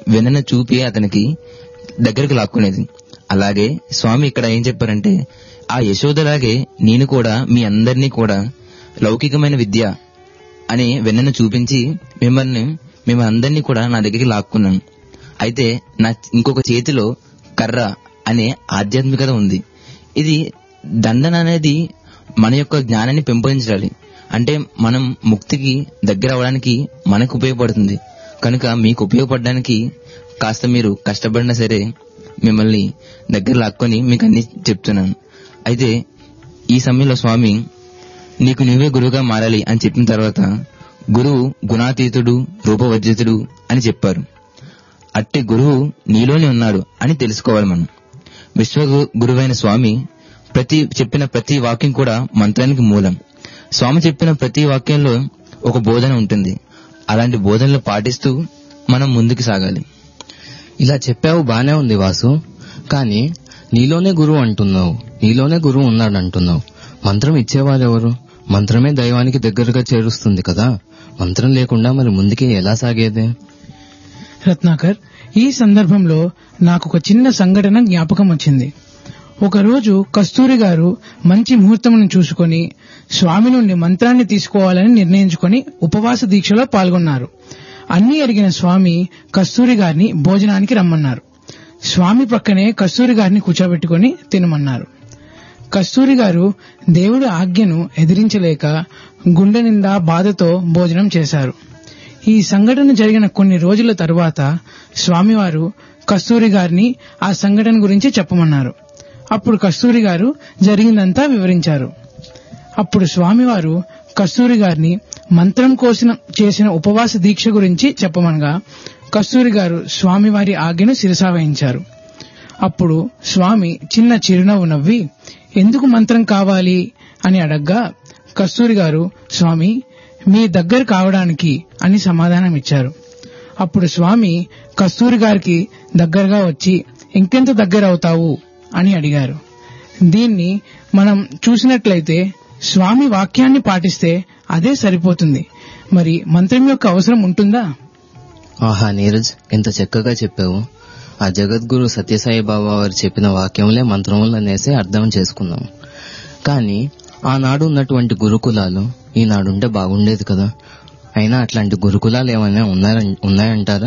వెన్నెన చూపి అతనికి దగ్గరికి లాక్కునేది అలాగే స్వామి ఇక్కడ ఏం చెప్పారంటే ఆ యశోదలాగే నేను కూడా మీ అందరినీ కూడా లౌకికమైన విద్య అని వెన్నెన చూపించి మిమ్మల్ని మిమ్మల్ని అందరినీ కూడా నా దగ్గరికి లాక్కున్నాను అయితే నా ఇంకొక చేతిలో కర్ర అనే ఆధ్యాత్మికత ఉంది ఇది దండన అనేది మన యొక్క జ్ఞానాన్ని పెంపొందించాలి అంటే మనం ముక్తికి దగ్గర అవడానికి మనకు ఉపయోగపడుతుంది కనుక మీకు ఉపయోగపడడానికి కాస్త మీరు కష్టపడినా సరే మిమ్మల్ని దగ్గర లాక్కొని మీకు అన్ని చెప్తున్నాను అయితే ఈ సమయంలో స్వామి నీకు నువ్వే గురువుగా మారాలి అని చెప్పిన తర్వాత గురువు గుణాతీతుడు రూపవర్జితుడు అని చెప్పారు అట్టి గురువు నీలోనే ఉన్నాడు అని తెలుసుకోవాలి మనం విశ్వ గు- గురువైన స్వామి ప్రతి చెప్పిన ప్రతి వాక్యం కూడా మంత్రానికి మూలం స్వామి చెప్పిన ప్రతి వాక్యంలో ఒక బోధన ఉంటుంది అలాంటి బోధనలు పాటిస్తూ మనం ముందుకు సాగాలి ఇలా చెప్పావు బానే ఉంది వాసు కానీ నీలోనే గురువు అంటున్నావు నీలోనే గురువు ఉన్నాడు అంటున్నావు మంత్రం ఇచ్చేవారు ఎవరు మంత్రమే దైవానికి దగ్గరగా చేరుస్తుంది కదా మంత్రం లేకుండా మరి ముందుకి ఎలా సాగేది రత్నాకర్ ఈ సందర్భంలో నాకు ఒక చిన్న సంఘటన జ్ఞాపకం వచ్చింది ఒకరోజు కస్తూరి గారు మంచి ముహూర్తమును చూసుకొని స్వామి నుండి మంత్రాన్ని తీసుకోవాలని నిర్ణయించుకొని ఉపవాస దీక్షలో పాల్గొన్నారు అన్ని అడిగిన స్వామి కస్తూరి గారిని భోజనానికి రమ్మన్నారు స్వామి పక్కనే కస్తూరి గారిని కూర్చోబెట్టుకొని తినమన్నారు కస్తూరి గారు దేవుడి ఆజ్ఞను ఎదిరించలేక గుండె నిండా బాధతో భోజనం చేశారు ఈ సంఘటన జరిగిన కొన్ని రోజుల తరువాత స్వామివారు కస్తూరి గారిని ఆ సంఘటన గురించి చెప్పమన్నారు అప్పుడు కస్తూరి గారు జరిగిందంతా వివరించారు అప్పుడు స్వామివారు కస్తూరి గారిని మంత్రం కోసిన చేసిన ఉపవాస దీక్ష గురించి చెప్పమనగా కస్తూరి గారు స్వామివారి ఆజ్ఞను శిరసావహించారు అప్పుడు స్వామి చిన్న చిరునవ్వు నవ్వి ఎందుకు మంత్రం కావాలి అని అడగ్గా కస్తూరి గారు స్వామి మీ దగ్గర కావడానికి అని సమాధానం ఇచ్చారు అప్పుడు స్వామి కస్తూరి గారికి దగ్గరగా వచ్చి ఇంకెంత దగ్గర అవుతావు అని అడిగారు దీన్ని మనం చూసినట్లయితే స్వామి వాక్యాన్ని పాటిస్తే అదే సరిపోతుంది మరి మంత్రం యొక్క అవసరం ఉంటుందా ఆహా నీరజ్ ఎంత చక్కగా చెప్పావు ఆ జగద్గురు సత్యసాయి బాబా వారు చెప్పిన వాక్యంలే మంత్రములనేసి అర్థం చేసుకున్నాం కానీ ఆనాడు ఉన్నటువంటి గురుకులాలు ఈనాడుంటే బాగుండేది కదా అయినా అట్లాంటి గురుకులాలు ఏమైనా ఉన్నారన్- ఉన్నాయంటారా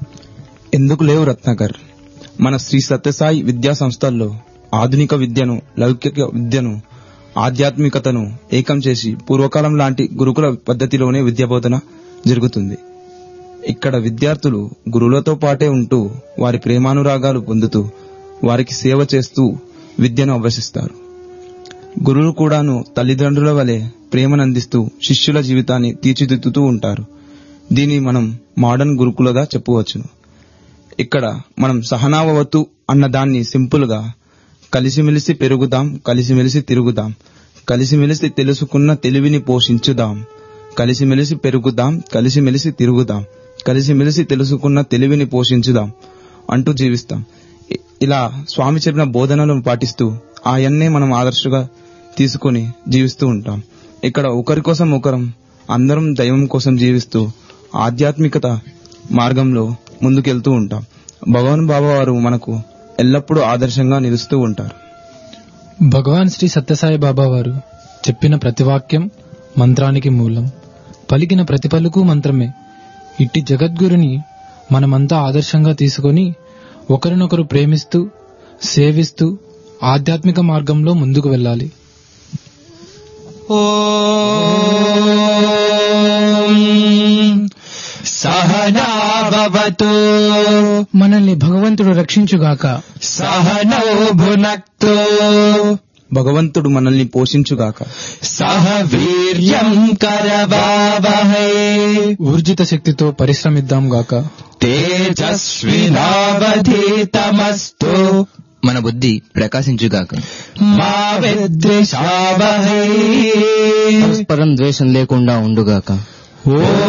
ఎందుకు లేవు రత్నాకర్ మన శ్రీ సత్యసాయి విద్యా సంస్థల్లో ఆధునిక విద్యను లౌకిక విద్యను ఆధ్యాత్మికతను ఏకం చేసి పూర్వకాలం లాంటి గురుకుల పద్ధతిలోనే విద్యాబోధన జరుగుతుంది ఇక్కడ విద్యార్థులు గురువులతో పాటే ఉంటూ వారి ప్రేమానురాగాలు పొందుతూ వారికి సేవ చేస్తూ విద్యను అభ్యసిస్తారు గురువులు కూడాను తల్లిదండ్రుల వలె ప్రేమనందిస్తూ శిష్యుల జీవితాన్ని తీర్చిదిద్దుతూ ఉంటారు దీన్ని మనం మోడర్న్ గురుకులగా చెప్పవచ్చును ఇక్కడ మనం సహనావవతు అన్న దాన్ని సింపుల్ గా కలిసిమెలిసి పెరుగుదాం కలిసిమెలిసి తిరుగుదాం కలిసిమెలిసి తెలుసుకున్న తెలివిని పోషించుదాం కలిసిమెలిసి పెరుగుదాం కలిసిమెలిసి తిరుగుదాం కలిసిమెలిసి తెలుసుకున్న తెలివిని పోషించుదాం అంటూ జీవిస్తాం ఇ- ఇలా స్వామి చెప్పిన బోధనలను పాటిస్తూ ఆయన్నే మనం ఆదర్శగా తీసుకొని జీవిస్తూ ఉంటాం ఇక్కడ ఒకరి కోసం ఒకరం అందరం దైవం కోసం జీవిస్తూ ఆధ్యాత్మికత మార్గంలో ముందుకెళ్తూ ఉంటాం భగవాన్ బాబా వారు మనకు ఎల్లప్పుడూ ఆదర్శంగా నిలుస్తూ ఉంటారు భగవాన్ శ్రీ సత్యసాయి బాబా వారు చెప్పిన ప్రతి వాక్యం మంత్రానికి మూలం పలికిన ప్రతి పలుకు మంత్రమే ఇట్టి జగద్గురుని మనమంతా ఆదర్శంగా తీసుకొని ఒకరినొకరు ప్రేమిస్తూ సేవిస్తూ ఆధ్యాత్మిక మార్గంలో ముందుకు వెళ్ళాలి సహనాభవతు మనల్ని భగవంతుడు రక్షించుగాక సహనౌ భునక్తు భగవంతుడు మనల్ని పోషించుగాక సహ వీర్యం కరవావహై ఊర్జిత శక్తితో పరిశ్రమిద్దాం గాక తేజస్వినావధీతమస్తు మన బుద్ధి ప్రకాశించుగాక మా విద్విషావహై పరస్పరం ద్వేషం లేకుండా ఉండుగాక ఓ